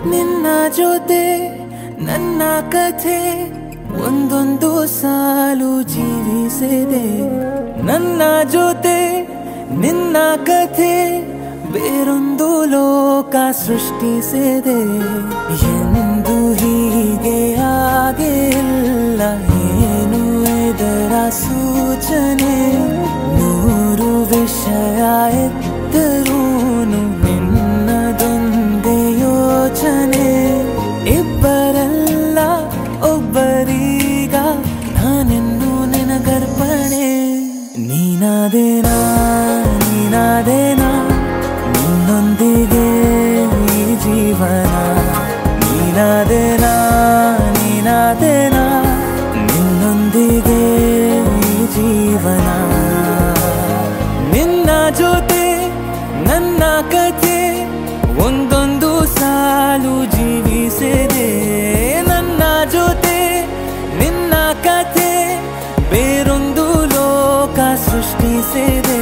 ನಿನ್ನ ಜೊತೆ ನನ್ನ ಕಥೆ ಒಂದೊಂದು ಸಾಲು ಜೀವಿಸಿದೆ ನನ್ನ ಜೊತೆ ನಿನ್ನ ಕಥೆ ಬೇರೊಂದು ಲೋಕ ಸೃಷ್ಟಿಸಿದೆ ಎಂದು ಹೀಗೆ ಆಗಿಲ್ಲ ಏನು ಇದರ ಸೂಚನೆ ನೂರು ವಿಷಯ ಎತ್ತರೂನು ನಿನ್ನದೊಂದೇ ಯೋಚನೆ ಇಬ್ಬರಲ್ಲ ಒಬ್ಬರೀಗ ನಾನೆನ್ನು ನಿನಗರ್ಪಣೆ ನೀನಾದೇನಾ ನೀನಾದೇನಾ ನಿನ್ನೊಂದಿಗೆ ಈ ಜೀವನ ನೀನಾದೇನಾ ನೀನಾದೇನಾ ನಿನ್ನೊಂದಿಗೆ ಈ ಜೀವನ ನಿನ್ನ ಜೊತೆ ನನ್ನ ಕಥೆ ಒಂದೊಂದು ಸಾಲು ಜೀವಿಸಿದೆ ನನ್ನ ಜೊತೆ ನಿನ್ನ ಕಥೆ ಬೇರೊಂದು ಲೋಕ ಸೃಷ್ಟಿಸಿದೆ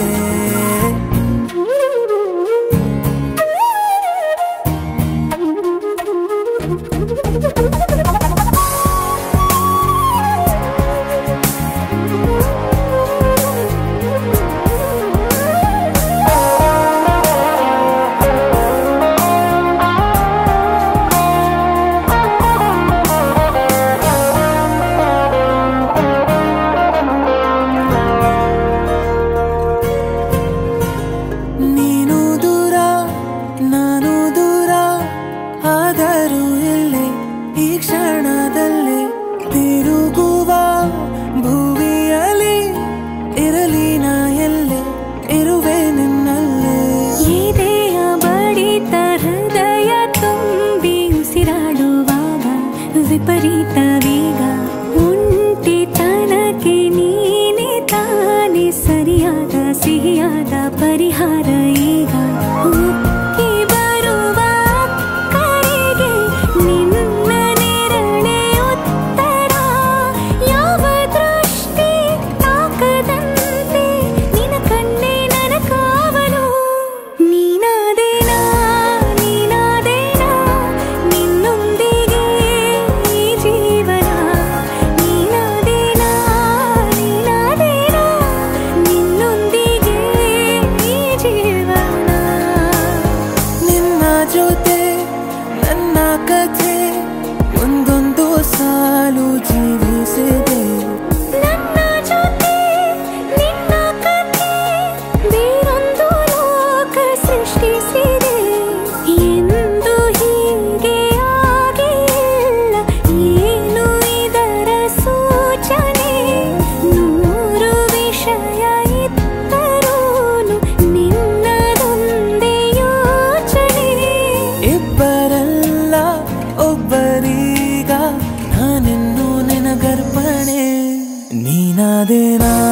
ನೀನು ದೂರ ನಾನು ದೂರ ಆದರೂ ಇಲ್ಲೇ ಈ ಕ್ಷಣದಲ್ಲಿ ತಿರುಗುವ ಭುವಿಯಲ್ಲಿ ಇರಲಿ ನಾ ಎಲ್ಲೆ ಇರುವೆ ನಿನ್ನಲ್ಲೇ ಎದೆಯ ಬಡಿತ ಹೃದಯ ತುಂಬಿ ಉಸಿರಾಡುವಾಗ ವಿಪರೀತ ವೇಗ ಒಂಟಿತನಕ್ಕೆ ನೀನೆ ತಾನೆ ಸರಿಯಾದ ಸಿಹಿಯಾದ ಪರಿಹಾರ ಈಗ ಉಕ್ಕಿ ಬರುವ ಕರೆಗೆ ನಿನ್ನ ನೆರಳೆ ಉತ್ತರ ಯಾವ ದೃಷ್ಟಿ ತಾಕದಂತೆ ನಿನ ಕಣ್ಣೆ ನನ್ನ ಕಾವಲು ನೀನಾದೇನಾ ನೀನಾದೇನಾ ನಿನ್ನೊಂದಿಗೆ ಈ ಜೀವನ ನೀನಾದೇನಾ ನೀನಾದೇನಾ ನಿನ್ನೊಂದಿಗೆ ಈ ಜೀವನ ನಿನ್ನ ಜೊತೆ ನನ್ನ ಕಥೆ ಒಂದೊಂದು ಸಾಲು ಜೀವಿಸಿದೆ ನನ್ನ ಜೊತೆ ನಿನ್ನ ಕಥೆ ಬೇರೊಂದು ಲೋಕ ಸೃಷ್ಟಿಸಿದೆ ಎಂದು ಹೀಗೆ ಆಗಿಲ್ಲ ಏನು ಇದರ ಸೂಚನೆ ನೂರು ವಿಷಯ ಇತ್ತರೂನು ನಿನ್ನದೊಂದೇ ಯೋಚನೆ ಇಬ್ಬರಲ್ಲ ಒಬ್ಬರೀಗ ನಾನೆನ್ನು ನಿನಗರ್ಪಣೆ ನೀನಾದೇನಾ